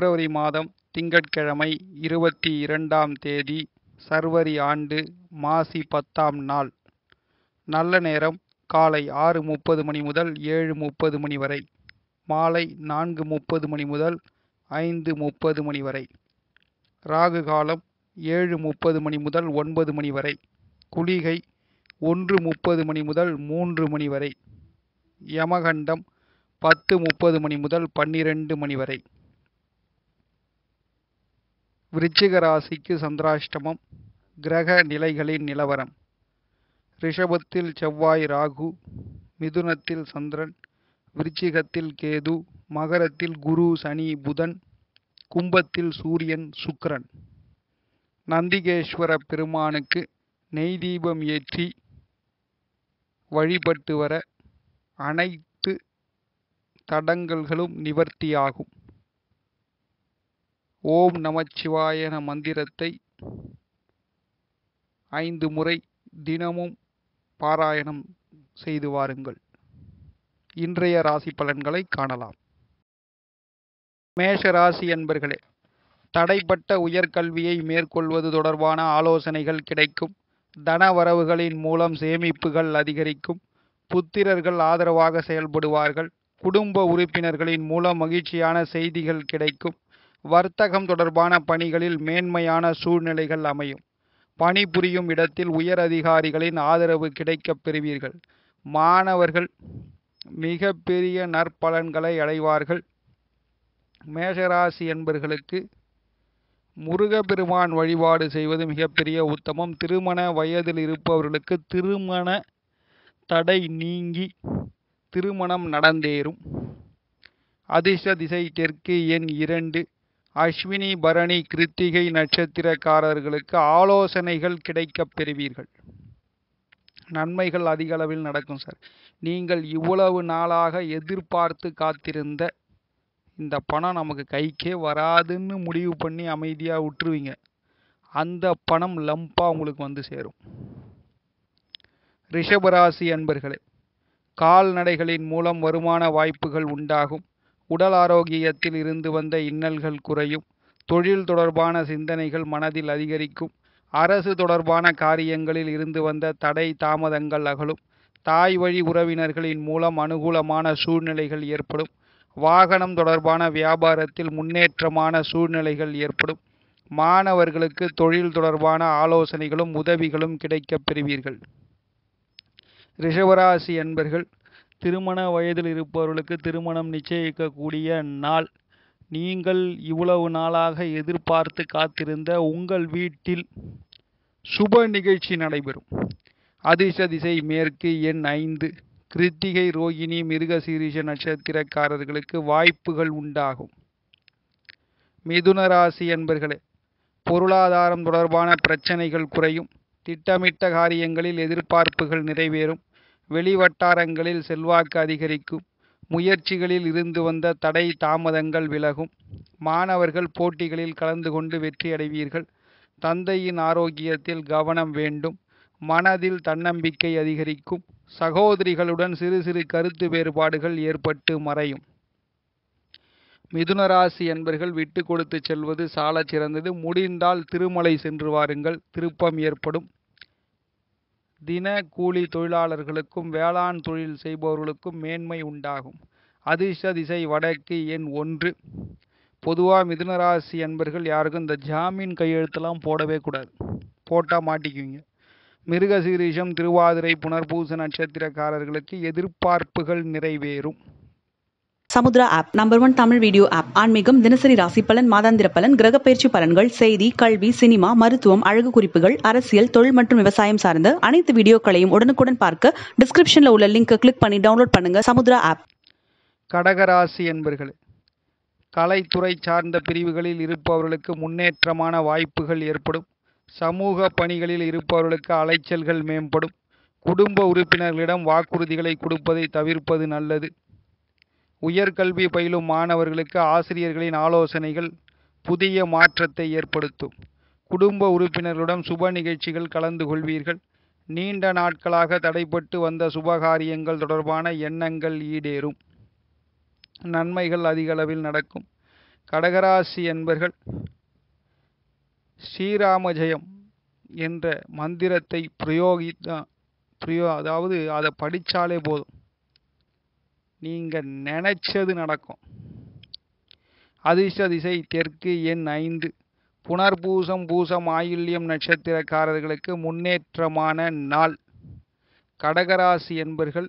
பிப்ரவரி மாதம் திங்கட்கிழமை இருபத்தி இரண்டாம் தேதி சர்வரி ஆண்டு மாசி பத்தாம் நாள் நல்ல நேரம் காலை ஆறு முப்பது மணி முதல் ஏழு முப்பது மணி வரை மாலை நான்கு முப்பது மணி முதல் ஐந்து முப்பது மணி வரை ராகு காலம் ஏழு முப்பது மணி முதல் ஒன்பது மணி வரை குளிகை ஒன்று முப்பது மணி முதல் மூன்று மணி வரை யமகண்டம் பத்து முப்பது மணி முதல் பன்னிரெண்டு மணி வரை விருச்சிக ராசிக்கு சந்திராஷ்டமம் கிரக நிலைகளின் நிலவரம் ரிஷபத்தில் செவ்வாய் ராகு மிதுனத்தில் சந்திரன் விருச்சிகத்தில் கேது மகரத்தில் குரு சனி புதன் கும்பத்தில் சூரியன் சுக்கிரன் நந்திகேஸ்வர பெருமானுக்கு நெய் தீபம் ஏற்றி வழிபட்டு வர அனைத்து தடங்கல்களும் நிவர்த்தியாகும் ஓம் நமச்சிவாய என மந்திரத்தை ஐந்து முறை தினமும் பாராயணம் செய்து வாருங்கள் இன்றைய ராசி பலன்களை காணலாம் மேஷ ராசி என்பர்களே தடைப்பட்ட உயர்கல்வியை மேற்கொள்வது தொடர்பான ஆலோசனைகள் கிடைக்கும் தன வரவுகளின் மூலம் சேமிப்புகள் அதிகரிக்கும் புத்திரர்கள் ஆதரவாக செயல்படுவார்கள் குடும்ப உறுப்பினர்களின் மூலம் மகிழ்ச்சியான செய்திகள் கிடைக்கும் வர்த்தகம் தொடர்பான பணிகளில் மேன்மையான சூழ்நிலைகள் அமையும் பணிபுரியும் இடத்தில் உயர் அதிகாரிகளின் ஆதரவு கிடைக்கப் பெறுவீர்கள் மாணவர்கள் மிக பெரிய நற்பலன்களை அடைவார்கள் மேஷராசி என்பர்களுக்கு முருகப்பெருமான் வழிபாடு செய்வது மிகப்பெரிய உத்தமம் திருமண வயதில் இருப்பவர்களுக்கு திருமண தடை நீங்கி திருமணம் நடந்தேறும் அதிர்ஷ்ட திசை தெற்கு எண் இரண்டு அஸ்வினி பரணி கிருத்திகை நட்சத்திரக்காரர்களுக்கு ஆலோசனைகள் கிடைக்கப் பெறுவீர்கள் நன்மைகள் அதிக அளவில் நடக்கும் சார் நீங்கள் இவ்வளவு நாளாக எதிர்பார்த்து காத்திருந்த இந்த பணம் நமக்கு கைக்கே வராதுன்னு முடிவு பண்ணி அமைதியாக விட்டுருவீங்க அந்த பணம் லம்பாக உங்களுக்கு வந்து சேரும் ரிஷபராசி அன்பர்களே கால்நடைகளின் மூலம் வருமான வாய்ப்புகள் உண்டாகும் உடல் ஆரோக்கியத்தில் இருந்து வந்த இன்னல்கள் குறையும் தொழில் தொடர்பான சிந்தனைகள் மனதில் அதிகரிக்கும் அரசு தொடர்பான காரியங்களில் இருந்து வந்த தடை தாமதங்கள் அகலும் தாய் வழி உறவினர்களின் மூலம் அனுகூலமான சூழ்நிலைகள் ஏற்படும் வாகனம் தொடர்பான வியாபாரத்தில் முன்னேற்றமான சூழ்நிலைகள் ஏற்படும் மாணவர்களுக்கு தொழில் தொடர்பான ஆலோசனைகளும் உதவிகளும் கிடைக்கப் பெறுவீர்கள் ரிஷபராசி என்பர்கள் திருமண வயதில் இருப்பவர்களுக்கு திருமணம் நிச்சயிக்கக்கூடிய நாள் நீங்கள் இவ்வளவு நாளாக எதிர்பார்த்து காத்திருந்த உங்கள் வீட்டில் சுப நிகழ்ச்சி நடைபெறும் அதிர்ஷ்ட திசை மேற்கு எண் ஐந்து கிருத்திகை ரோகிணி மிருகசீரிஷ நட்சத்திரக்காரர்களுக்கு வாய்ப்புகள் உண்டாகும் மிதுன ராசி என்பர்களே பொருளாதாரம் தொடர்பான பிரச்சனைகள் குறையும் திட்டமிட்ட காரியங்களில் எதிர்பார்ப்புகள் நிறைவேறும் வெளிவட்டாரங்களில் செல்வாக்கு அதிகரிக்கும் முயற்சிகளில் இருந்து வந்த தடை தாமதங்கள் விலகும் மாணவர்கள் போட்டிகளில் கலந்து கொண்டு வெற்றி அடைவீர்கள் தந்தையின் ஆரோக்கியத்தில் கவனம் வேண்டும் மனதில் தன்னம்பிக்கை அதிகரிக்கும் சகோதரிகளுடன் சிறு சிறு கருத்து வேறுபாடுகள் ஏற்பட்டு மறையும் மிதுனராசி என்பர்கள் விட்டு கொடுத்து செல்வது சாலச் சிறந்தது முடிந்தால் திருமலை சென்று வாருங்கள் திருப்பம் ஏற்படும் தின கூலி தொழிலாளர்களுக்கும் வேளாண் தொழில் செய்பவர்களுக்கும் மேன்மை உண்டாகும் அதிர்ஷ்ட திசை வடக்கு எண் ஒன்று பொதுவாக மிதுனராசி என்பர்கள் யாருக்கும் இந்த ஜாமீன் கையெழுத்தெல்லாம் போடவே கூடாது போட்டால் மாட்டிக்குவீங்க மிருகசீரிஷம் திருவாதிரை புனர்பூச நட்சத்திரக்காரர்களுக்கு எதிர்பார்ப்புகள் நிறைவேறும் Samudra app number one Tamil video app ஆன்மீகம் தினசரி ராசி பலன் மாதாந்திர பலன் கிரக பயிற்சி பலன்கள் செய்தி கல்வி சினிமா மருத்துவம் அழகு குறிப்புகள் அரசியல் தொழில் மற்றும் விவசாயம் சார்ந்த அனைத்து வீடியோக்களையும் உடனுக்குடன் பார்க்க டிஸ்கிரிப்ஷன்ல உள்ள லிங்கை கிளிக் பண்ணி டவுன்லோட் பண்ணுங்க சமுத்ரா ஆப் கடகராசி என்பர்களே கலைத்துறை சார்ந்த பிரிவுகளில் இருப்பவர்களுக்கு முன்னேற்றமான வாய்ப்புகள் ஏற்படும் சமூக பணிகளில் இருப்பவர்களுக்கு அலைச்சல்கள் மேம்படும் குடும்ப உறுப்பினர்களிடம் வாக்குறுதிகளை கொடுப்பதை தவிர்ப்பது நல்லது உயர்கல்வி பயிலும் மாணவர்களுக்கு ஆசிரியர்களின் ஆலோசனைகள் புதிய மாற்றத்தை ஏற்படுத்தும் குடும்ப உறுப்பினர்களுடன் சுப நிகழ்ச்சிகள் கலந்து கொள்வீர்கள் நீண்ட நாட்களாக தடைப்பட்டு வந்த சுபகாரியங்கள் தொடர்பான எண்ணங்கள் ஈடேறும் நன்மைகள் அதிக அளவில் நடக்கும் கடகராசி என்பர்கள் ஸ்ரீராம ஜெயம் என்ற மந்திரத்தை பிரயோகித்தா பிரயோ அதாவது அதை படித்தாலே போதும் நீங்கள் நினைச்சது நடக்கும் அதிர்ஷ்ட திசை தெற்கு எண் ஐந்து புனர்பூசம் பூசம் ஆயில்யம் நட்சத்திரக்காரர்களுக்கு முன்னேற்றமான நாள் கடகராசி என்பர்கள்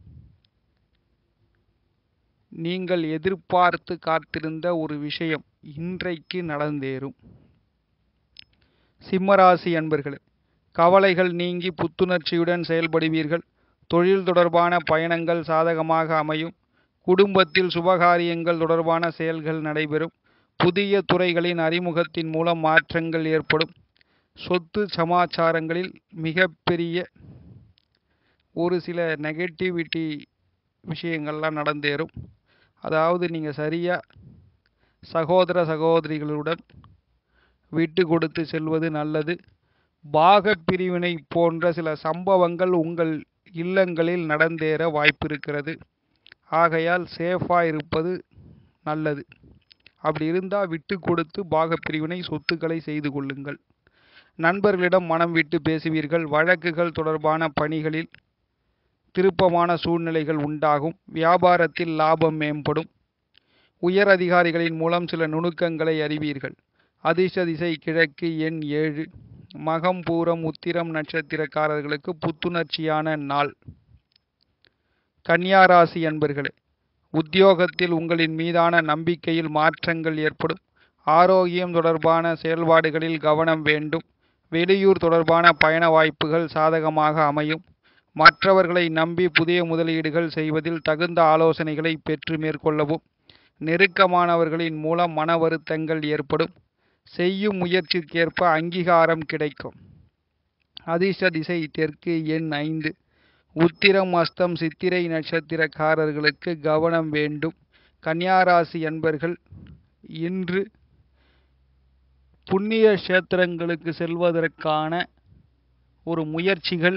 நீங்கள் எதிர்பார்த்து காத்திருந்த ஒரு விஷயம் இன்றைக்கு நடந்தேறும் சிம்மராசி அன்பர்களே கவலைகள் நீங்கி புத்துணர்ச்சியுடன் செயல்படுவீர்கள் தொழில் தொடர்பான பயணங்கள் சாதகமாக அமையும் குடும்பத்தில் சுபகாரியங்கள் தொடர்பான செயல்கள் நடைபெறும் புதிய துறைகளின் அறிமுகத்தின் மூலம் மாற்றங்கள் ஏற்படும் சொத்து சமாச்சாரங்களில் மிகப்பெரிய ஒரு சில நெகட்டிவிட்டி விஷயங்கள்லாம் நடந்தேறும் அதாவது நீங்கள் சரியாக சகோதர சகோதரிகளுடன் விட்டு கொடுத்து செல்வது நல்லது பாக பிரிவினை போன்ற சில சம்பவங்கள் உங்கள் இல்லங்களில் நடந்தேற வாய்ப்பிருக்கிறது ஆகையால் சேஃபாக இருப்பது நல்லது அப்படி இருந்தால் விட்டு கொடுத்து பாக பிரிவினை சொத்துக்களை செய்து கொள்ளுங்கள் நண்பர்களிடம் மனம் விட்டு பேசுவீர்கள் வழக்குகள் தொடர்பான பணிகளில் திருப்பமான சூழ்நிலைகள் உண்டாகும் வியாபாரத்தில் லாபம் மேம்படும் உயர் அதிகாரிகளின் மூலம் சில நுணுக்கங்களை அறிவீர்கள் அதிர்ஷ்ட திசை கிழக்கு எண் ஏழு மகம் பூரம் உத்திரம் நட்சத்திரக்காரர்களுக்கு புத்துணர்ச்சியான நாள் கன்னியாராசி அன்பர்களே உத்தியோகத்தில் உங்களின் மீதான நம்பிக்கையில் மாற்றங்கள் ஏற்படும் ஆரோக்கியம் தொடர்பான செயல்பாடுகளில் கவனம் வேண்டும் வெளியூர் தொடர்பான பயண வாய்ப்புகள் சாதகமாக அமையும் மற்றவர்களை நம்பி புதிய முதலீடுகள் செய்வதில் தகுந்த ஆலோசனைகளை பெற்று மேற்கொள்ளவும் நெருக்கமானவர்களின் மூலம் மன வருத்தங்கள் ஏற்படும் செய்யும் முயற்சிக்கேற்ப அங்கீகாரம் கிடைக்கும் அதிர்ஷ்ட திசை தெற்கு எண் ஐந்து உத்திரம் அஸ்தம் சித்திரை நட்சத்திரக்காரர்களுக்கு கவனம் வேண்டும் கன்னியாராசி என்பர்கள் இன்று புண்ணிய கஷேத்திரங்களுக்கு செல்வதற்கான ஒரு முயற்சிகள்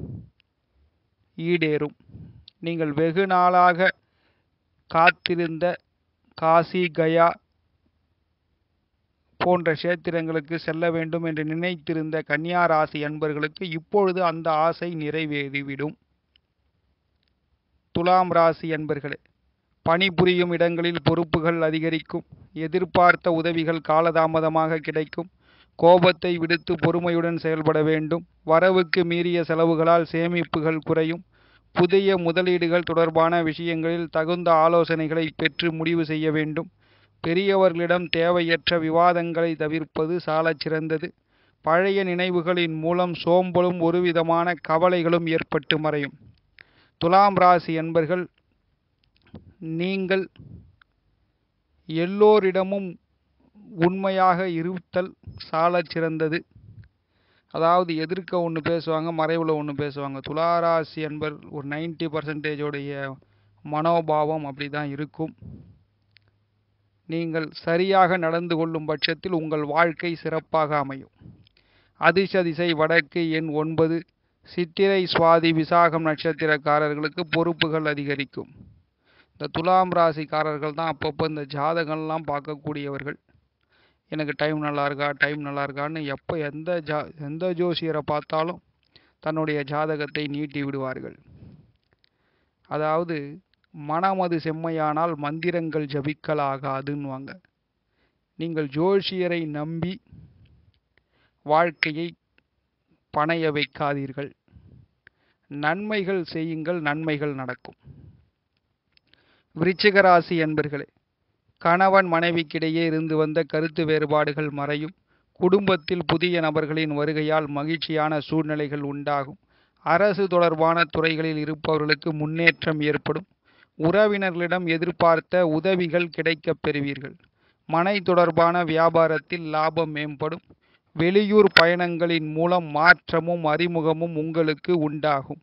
ஈடேறும் நீங்கள் வெகு நாளாக காத்திருந்த காசி கயா போன்ற கஷேத்திரங்களுக்கு செல்ல வேண்டும் என்று நினைத்திருந்த கன்னியா ராசி அன்பர்களுக்கு இப்பொழுது அந்த ஆசை நிறைவேறிவிடும் துலாம் ராசி அன்பர்களே பணிபுரியும் இடங்களில் பொறுப்புகள் அதிகரிக்கும் எதிர்பார்த்த உதவிகள் காலதாமதமாக கிடைக்கும் கோபத்தை விடுத்து பொறுமையுடன் செயல்பட வேண்டும் வரவுக்கு மீறிய செலவுகளால் சேமிப்புகள் குறையும் புதிய முதலீடுகள் தொடர்பான விஷயங்களில் தகுந்த ஆலோசனைகளை பெற்று முடிவு செய்ய வேண்டும் பெரியவர்களிடம் தேவையற்ற விவாதங்களை தவிர்ப்பது சாலச் சிறந்தது பழைய நினைவுகளின் மூலம் சோம்பலும் ஒருவிதமான கவலைகளும் ஏற்பட்டு மறையும் துலாம் ராசி என்பர்கள் நீங்கள் எல்லோரிடமும் உண்மையாக இருத்தல் சாலச் சிறந்தது அதாவது எதிர்க்க ஒன்று பேசுவாங்க மறைவில் ஒன்று பேசுவாங்க துளாராசி என்பர் ஒரு நைன்டி பர்சன்டேஜோடைய மனோபாவம் அப்படி தான் இருக்கும் நீங்கள் சரியாக நடந்து கொள்ளும் பட்சத்தில் உங்கள் வாழ்க்கை சிறப்பாக அமையும் அதிர்ஷ்ட திசை வடக்கு எண் ஒன்பது சித்திரை சுவாதி விசாகம் நட்சத்திரக்காரர்களுக்கு பொறுப்புகள் அதிகரிக்கும் இந்த துலாம் ராசிக்காரர்கள் தான் அப்பப்போ இந்த ஜாதகம்லாம் பார்க்கக்கூடியவர்கள் எனக்கு டைம் நல்லா இருக்கா டைம் நல்லா இருக்கான்னு எப்போ எந்த ஜா எந்த ஜோசியரை பார்த்தாலும் தன்னுடைய ஜாதகத்தை நீட்டி விடுவார்கள் அதாவது மனமது செம்மையானால் மந்திரங்கள் ஜபிக்கலாகாதுன்னுவாங்க நீங்கள் ஜோசியரை நம்பி வாழ்க்கையை பணைய வைக்காதீர்கள் நன்மைகள் செய்யுங்கள் நன்மைகள் நடக்கும் விருச்சிக ராசி என்பர்களே கணவன் மனைவிக்கிடையே இருந்து வந்த கருத்து வேறுபாடுகள் மறையும் குடும்பத்தில் புதிய நபர்களின் வருகையால் மகிழ்ச்சியான சூழ்நிலைகள் உண்டாகும் அரசு தொடர்பான துறைகளில் இருப்பவர்களுக்கு முன்னேற்றம் ஏற்படும் உறவினர்களிடம் எதிர்பார்த்த உதவிகள் கிடைக்கப் பெறுவீர்கள் மனை தொடர்பான வியாபாரத்தில் லாபம் மேம்படும் வெளியூர் பயணங்களின் மூலம் மாற்றமும் அறிமுகமும் உங்களுக்கு உண்டாகும்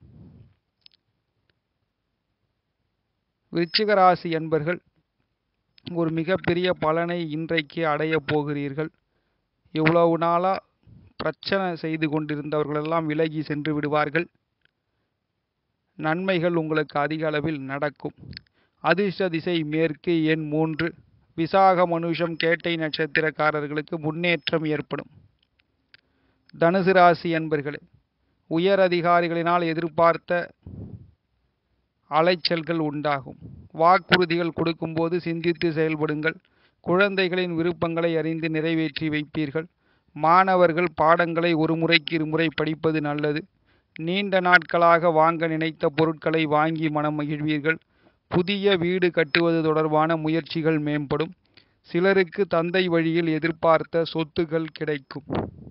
விருச்சிக ராசி என்பர்கள் ஒரு மிகப்பெரிய பலனை இன்றைக்கு அடையப் போகிறீர்கள் இவ்வளவு நாளாக பிரச்சனை செய்து கொண்டிருந்தவர்களெல்லாம் விலகி சென்று விடுவார்கள் நன்மைகள் உங்களுக்கு அதிக அளவில் நடக்கும் அதிர்ஷ்ட திசை மேற்கு எண் மூன்று விசாக மனுஷம் கேட்டை நட்சத்திரக்காரர்களுக்கு முன்னேற்றம் ஏற்படும் தனுசு ராசி அன்பர்களே உயர் அதிகாரிகளினால் எதிர்பார்த்த அலைச்சல்கள் உண்டாகும் வாக்குறுதிகள் கொடுக்கும்போது சிந்தித்து செயல்படுங்கள் குழந்தைகளின் விருப்பங்களை அறிந்து நிறைவேற்றி வைப்பீர்கள் மாணவர்கள் பாடங்களை ஒரு முறைக்கு இருமுறை படிப்பது நல்லது நீண்ட நாட்களாக வாங்க நினைத்த பொருட்களை வாங்கி மனம் மகிழ்வீர்கள் புதிய வீடு கட்டுவது தொடர்பான முயற்சிகள் மேம்படும் சிலருக்கு தந்தை வழியில் எதிர்பார்த்த சொத்துகள் கிடைக்கும்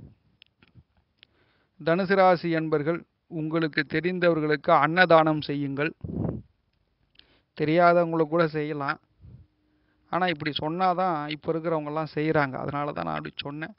தனுசு ராசி என்பர்கள் உங்களுக்கு தெரிந்தவர்களுக்கு அன்னதானம் செய்யுங்கள் தெரியாதவங்களை கூட செய்யலாம் ஆனால் இப்படி சொன்னாதான் இப்போ இருக்கிறவங்கெல்லாம் செய்கிறாங்க அதனால தான் நான் அப்படி சொன்னேன்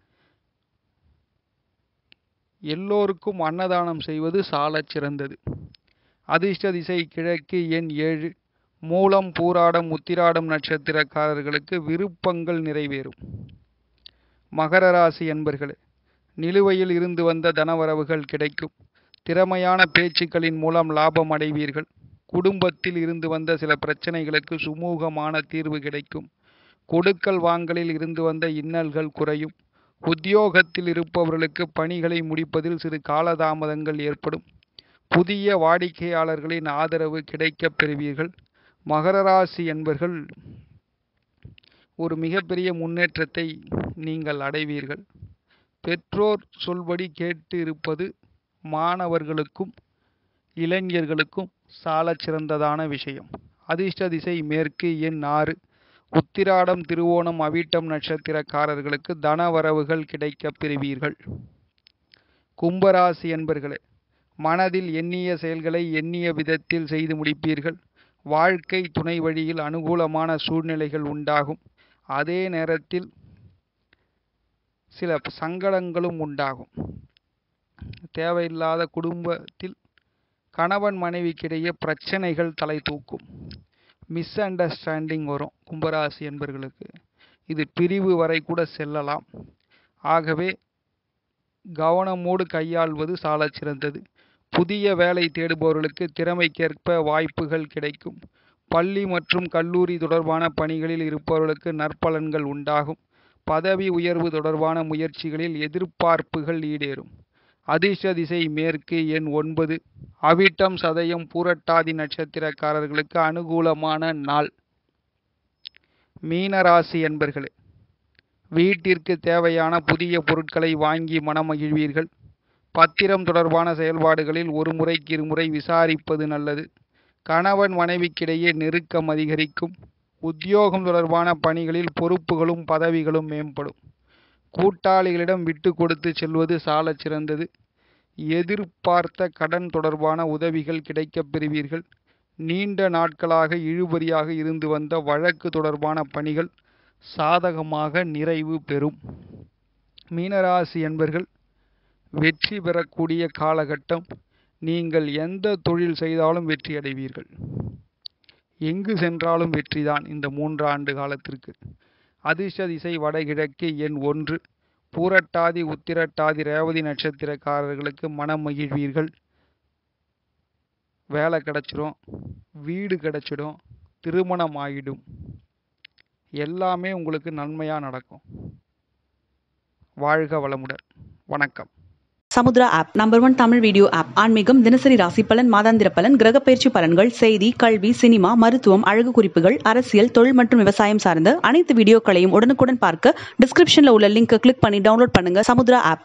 எல்லோருக்கும் அன்னதானம் செய்வது சாலச் சிறந்தது அதிர்ஷ்ட திசை கிழக்கு எண் ஏழு மூலம் பூராடம் உத்திராடம் நட்சத்திரக்காரர்களுக்கு விருப்பங்கள் நிறைவேறும் மகர ராசி என்பர்களே நிலுவையில் இருந்து வந்த தனவரவுகள் கிடைக்கும் திறமையான பேச்சுக்களின் மூலம் லாபம் அடைவீர்கள் குடும்பத்தில் இருந்து வந்த சில பிரச்சனைகளுக்கு சுமூகமான தீர்வு கிடைக்கும் கொடுக்கல் வாங்கலில் இருந்து வந்த இன்னல்கள் குறையும் உத்தியோகத்தில் இருப்பவர்களுக்கு பணிகளை முடிப்பதில் சிறு காலதாமதங்கள் ஏற்படும் புதிய வாடிக்கையாளர்களின் ஆதரவு கிடைக்கப் பெறுவீர்கள் மகர ராசி என்பர்கள் ஒரு மிகப்பெரிய முன்னேற்றத்தை நீங்கள் அடைவீர்கள் பெற்றோர் சொல்படி கேட்டு இருப்பது மாணவர்களுக்கும் இளைஞர்களுக்கும் சாலச் சிறந்ததான விஷயம் அதிர்ஷ்ட திசை மேற்கு எண் ஆறு உத்திராடம் திருவோணம் அவிட்டம் நட்சத்திரக்காரர்களுக்கு தனவரவுகள் கிடைக்கப் பெறுவீர்கள் கும்பராசி என்பர்களே மனதில் எண்ணிய செயல்களை எண்ணிய விதத்தில் செய்து முடிப்பீர்கள் வாழ்க்கை துணை வழியில் அனுகூலமான சூழ்நிலைகள் உண்டாகும் அதே நேரத்தில் சில சங்கடங்களும் உண்டாகும் தேவையில்லாத குடும்பத்தில் கணவன் மனைவிக்கிடையே பிரச்சனைகள் தலை தூக்கும் மிஸ் அண்டர்ஸ்டாண்டிங் வரும் கும்பராசி என்பர்களுக்கு இது பிரிவு வரை கூட செல்லலாம் ஆகவே கவனமோடு கையாள்வது சாலச் சிறந்தது புதிய வேலை தேடுபவர்களுக்கு திறமைக்கேற்ப வாய்ப்புகள் கிடைக்கும் பள்ளி மற்றும் கல்லூரி தொடர்பான பணிகளில் இருப்பவர்களுக்கு நற்பலன்கள் உண்டாகும் பதவி உயர்வு தொடர்பான முயற்சிகளில் எதிர்பார்ப்புகள் ஈடேறும் அதிர்ஷ்ட திசை மேற்கு எண் ஒன்பது அவிட்டம் சதயம் பூரட்டாதி நட்சத்திரக்காரர்களுக்கு அனுகூலமான நாள் மீனராசி என்பர்களே வீட்டிற்கு தேவையான புதிய பொருட்களை வாங்கி மனமகிழ்வீர்கள் பத்திரம் தொடர்பான செயல்பாடுகளில் ஒரு முறைக்கு இருமுறை விசாரிப்பது நல்லது கணவன் மனைவிக்கிடையே நெருக்கம் அதிகரிக்கும் உத்தியோகம் தொடர்பான பணிகளில் பொறுப்புகளும் பதவிகளும் மேம்படும் கூட்டாளிகளிடம் விட்டு கொடுத்து செல்வது சாலச் சிறந்தது எதிர்பார்த்த கடன் தொடர்பான உதவிகள் கிடைக்கப் பெறுவீர்கள் நீண்ட நாட்களாக இழுபறியாக இருந்து வந்த வழக்கு தொடர்பான பணிகள் சாதகமாக நிறைவு பெறும் மீனராசி என்பர்கள் வெற்றி பெறக்கூடிய காலகட்டம் நீங்கள் எந்த தொழில் செய்தாலும் வெற்றி அடைவீர்கள் எங்கு சென்றாலும் வெற்றிதான் இந்த மூன்று ஆண்டு காலத்திற்கு அதிர்ஷ்ட திசை வடகிழக்கு எண் ஒன்று பூரட்டாதி உத்திரட்டாதி ரேவதி நட்சத்திரக்காரர்களுக்கு மனம் மகிழ்வீர்கள் வேலை கிடைச்சிடும் வீடு கிடைச்சிடும் திருமணம் ஆகிடும் எல்லாமே உங்களுக்கு நன்மையாக நடக்கும் வாழ்க வளமுடன் வணக்கம் Samudra app number one Tamil video app ஆன்மீகம் தினசரி ராசி பலன் மாதாந்திர பலன் கிரக பயிற்சி பலன்கள் செய்தி கல்வி சினிமா மருத்துவம் அழகு குறிப்புகள் அரசியல் தொழில் மற்றும் விவசாயம் சார்ந்த அனைத்து வீடியோக்களையும் உடனுக்குடன் பார்க்க டிஸ்கிரிப்ஷன்ல உள்ள லிங்கை கிளிக் பண்ணி டவுன்லோட் பண்ணுங்க சமுத்ரா ஆப்